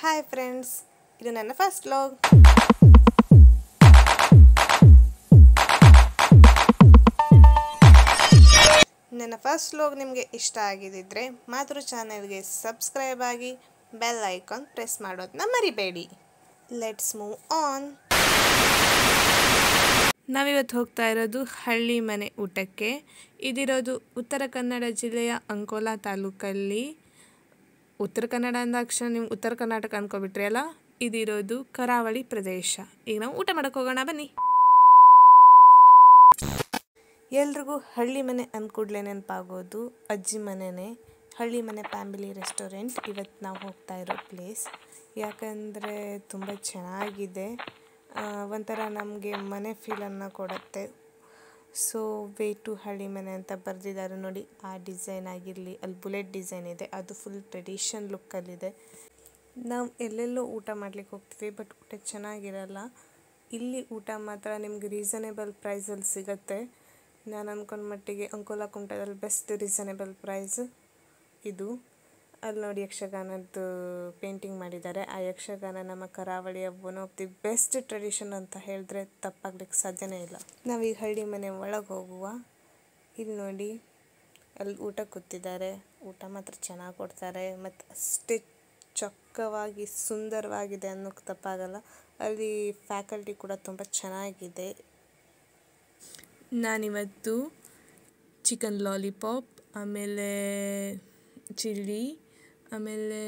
hi friends ಇದು ನನ್ನ first vlog ನನ್ನ ಫಸ್ಟ್ ಲಾಗ್ ನಿಮಗೆ ಇಷ್ಟ ಆಗಿದ್ದಿದ್ರೆ ಮಾತೃ ಚಾನೆಲ್ಗೆ ಸಬ್ಸ್ಕ್ರೈಬ್ ಆಗಿ ಬೆಲ್ ಐಕಾನ್ ಪ್ರೆಸ್ ಮಾಡೋದನ್ನ ಮರಿಬೇಡಿ ಲೆಟ್ಸ್ ಮೂವ್ ಆನ್ ನಾವಿವತ್ತು ಹೋಗ್ತಾ ಇರೋದು ಹಳ್ಳಿ ಮನೆ ಊಟಕ್ಕೆ ಇದಿರೋದು ಉತ್ತರ ಕನ್ನಡ ಜಿಲ್ಲೆಯ ಅಂಕೋಲಾ ತಾಲೂಕಲ್ಲಿ ಉತ್ತರ ಕನ್ನಡ ಅಂದಾಕ್ಷಣ ನೀವು ಉತ್ತರ ಕರ್ನಾಟಕ ಅನ್ಕೊಬಿಟ್ರಿ ಅಲ್ಲ ಇದಿರೋದು ಕರಾವಳಿ ಪ್ರದೇಶ ಈಗ ನಾವು ಊಟ ಮಾಡಕ್ಕೆ ಹೋಗೋಣ ಬನ್ನಿ ಎಲ್ರಿಗೂ ಹಳ್ಳಿ ಮನೆ ಅಂದ್ಕೂಡ್ಲೆ ನೆನಪಾಗೋದು ಅಜ್ಜಿ ಮನೆನೇ ಹಳ್ಳಿ ಮನೆ ಫ್ಯಾಮಿಲಿ ರೆಸ್ಟೋರೆಂಟ್ ಇವತ್ತು ನಾವು ಹೋಗ್ತಾ ಇರೋ ಪ್ಲೇಸ್ ಯಾಕಂದರೆ ತುಂಬ ಚೆನ್ನಾಗಿದೆ ಆ, ಒಂಥರ ನಮಗೆ ಮನೆ ಫೀಲನ್ನು ಕೊಡುತ್ತೆ ಸೊ ವೇ ಟು ಹಳ್ಳಿ ಮನೆ ಅಂತ ಬರೆದಿದ್ದಾರೆ ನೋಡಿ ಆ ಡಿಸೈನ್ ಆಗಿರಲಿ ಅಲ್ಲಿ ಬುಲೆಟ್ ಡಿಸೈನ್ ಇದೆ ಅದು ಫುಲ್ ಟ್ರೆಡಿಷನ್ ಲುಕ್ಕಲ್ಲಿದೆ ನಾವು ಎಲ್ಲೆಲ್ಲೋ ಊಟ ಮಾಡ್ಲಿಕ್ಕೆ ಹೋಗ್ತೀವಿ ಬಟ್ ಊಟ ಚೆನ್ನಾಗಿರಲ್ಲ ಇಲ್ಲಿ ಊಟ ಮಾತ್ರ ನಿಮ್ಗೆ ರೀಸನೇಬಲ್ ಪ್ರೈಸಲ್ಲಿ ಸಿಗತ್ತೆ ನಾನು ಅಂದ್ಕೊಂಡ ಮಟ್ಟಿಗೆ ಅಂಕೋಲಾ ಕುಮಟದಲ್ಲಿ ಬೆಸ್ಟ್ ರೀಸನೇಬಲ್ ಪ್ರೈಸ್ ಇದು ಅಲ್ಲಿ ನೋಡಿ ಯಕ್ಷಗಾನದ್ದು ಪೇಂಟಿಂಗ್ ಮಾಡಿದ್ದಾರೆ ಆ ಯಕ್ಷಗಾನ ನಮ್ಮ ಕರಾವಳಿಯ one of the best tradition ಅಂತ ಹೇಳಿದ್ರೆ ತಪ್ಪಾಗ್ಲಿಕ್ಕೆ ಸಾಧ್ಯನೇ ಇಲ್ಲ ನಾವೀಗ ಹಳ್ಳಿ ಮನೆ ಒಳಗೆ ಹೋಗುವ ಇಲ್ಲಿ ನೋಡಿ ಅಲ್ಲಿ ಊಟ ಕೂತಿದ್ದಾರೆ ಊಟ ಮಾತ್ರ ಚೆನ್ನಾಗಿ ಕೊಡ್ತಾರೆ ಮತ್ತು ಅಷ್ಟೇ ಚೊಕ್ಕವಾಗಿ ಸುಂದರವಾಗಿದೆ ಅನ್ನೋಕ್ಕೆ ತಪ್ಪಾಗಲ್ಲ ಅಲ್ಲಿ ಫ್ಯಾಕಲ್ಟಿ ಕೂಡ ತುಂಬ ಚೆನ್ನಾಗಿದೆ ನಾನಿವತ್ತು ಚಿಕನ್ ಲಾಲಿಪಾಪ್ ಆಮೇಲೆ ಚಿಲ್ಲಿ ಆಮೇಲೆ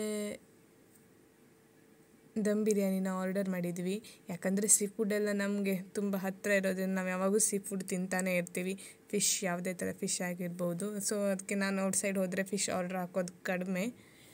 ದಮ್ ಬಿರಿಯಾನಿನ ಆರ್ಡರ್ ಮಾಡಿದ್ವಿ ಯಾಕಂದರೆ ಸೀ ಫುಡ್ಡೆಲ್ಲ ನಮಗೆ ತುಂಬ ಹತ್ತಿರ ಇರೋದ್ರಿಂದ ನಾವು ಯಾವಾಗೂ ಸೀ ಫುಡ್ ತಿಂತಾನೆ ಇರ್ತೀವಿ ಫಿಶ್ ಯಾವುದೇ ಥರ ಫಿಶ್ ಆಗಿರ್ಬೋದು ಸೊ ಅದಕ್ಕೆ ನಾನು ಔಟ್ ಸೈಡ್ ಹೋದರೆ ಫಿಶ್ ಆರ್ಡ್ರ್ ಹಾಕೋದು ಕಡಿಮೆ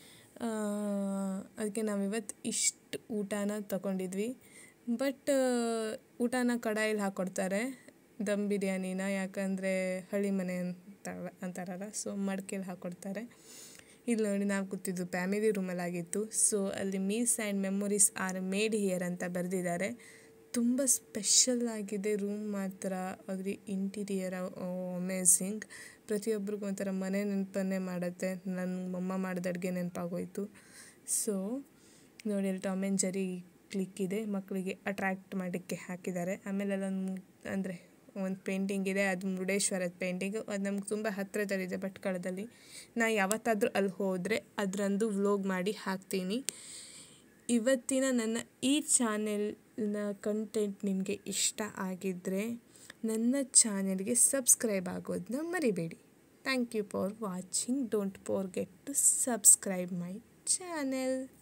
ಅದಕ್ಕೆ ನಾವಿವತ್ತು ಇಷ್ಟು ಊಟನ ತಗೊಂಡಿದ್ವಿ ಬಟ್ ಊಟನ ಕಡಾಯಿಲಿ ಹಾಕ್ಕೊಡ್ತಾರೆ ದಮ್ ಬಿರಿಯಾನಿನ ಯಾಕಂದರೆ ಹಳ್ಳಿ ಮನೆ ಅಂತ ಅಂತಾರಲ್ಲ ಸೊ ಮಡ್ಕೆಲಿ ಹಾಕ್ಕೊಡ್ತಾರೆ ಇಲ್ಲಿ ನೋಡಿ ನಾವು ಕೂತಿದ್ದು ಫ್ಯಾಮಿಲಿ ರೂಮಲ್ಲಿ ಆಗಿತ್ತು ಸೊ ಅಲ್ಲಿ meals and memories are made here ಅಂತ ಬರೆದಿದ್ದಾರೆ ತುಂಬ ಸ್ಪೆಷಲ್ ಆಗಿದೆ ರೂಮ್ ಮಾತ್ರ ಅದ್ರ ಇಂಟೀರಿಯರ್ ಅಮೇಝಿಂಗ್ ಪ್ರತಿಯೊಬ್ಬರಿಗೂ ಒಂಥರ ಮನೆ ನೆನಪನ್ನೇ ಮಾಡುತ್ತೆ ನನ್ನ ಮಮ್ಮ ಮಾಡಿದ ಅಡುಗೆ ನೆನಪಾಗೋಯ್ತು ಸೊ ನೋಡಿ ಅಲ್ಲಿ ಟಾಮ್ ಆ್ಯಂಡ್ ಜರಿ ಕ್ಲಿಕ್ ಇದೆ ಮಕ್ಕಳಿಗೆ ಅಟ್ರ್ಯಾಕ್ಟ್ ಮಾಡೋಕ್ಕೆ ಹಾಕಿದ್ದಾರೆ ಆಮೇಲೆ ಅಲ್ಲೊಂದು ಅಂದರೆ ಒಂದು ಪೇಂಟಿಂಗ್ ಇದೆ ಅದು ಮುರುಡೇಶ್ವರದ ಪೇಂಟಿಂಗು ಅದು ನಮ್ಗೆ ತುಂಬ ಹತ್ತಿರದಲ್ಲಿದೆ ಭಟ್ಕಳದಲ್ಲಿ ನಾ ಯಾವತ್ತಾದರೂ ಅಲ್ಲಿ ಹೋದರೆ ಅದರಂದು ವ್ಲೋಗ್ ಮಾಡಿ ಹಾಕ್ತೀನಿ ಇವತ್ತಿನ ನನ್ನ ಈ ಚಾನೆಲ್ನ ಕಂಟೆಂಟ್ ನಿಮಗೆ ಇಷ್ಟ ಆಗಿದ್ದರೆ ನನ್ನ ಚಾನೆಲ್ಗೆ ಸಬ್ಸ್ಕ್ರೈಬ್ ಆಗೋದನ್ನ ಮರಿಬೇಡಿ thank you for watching don't forget to subscribe my channel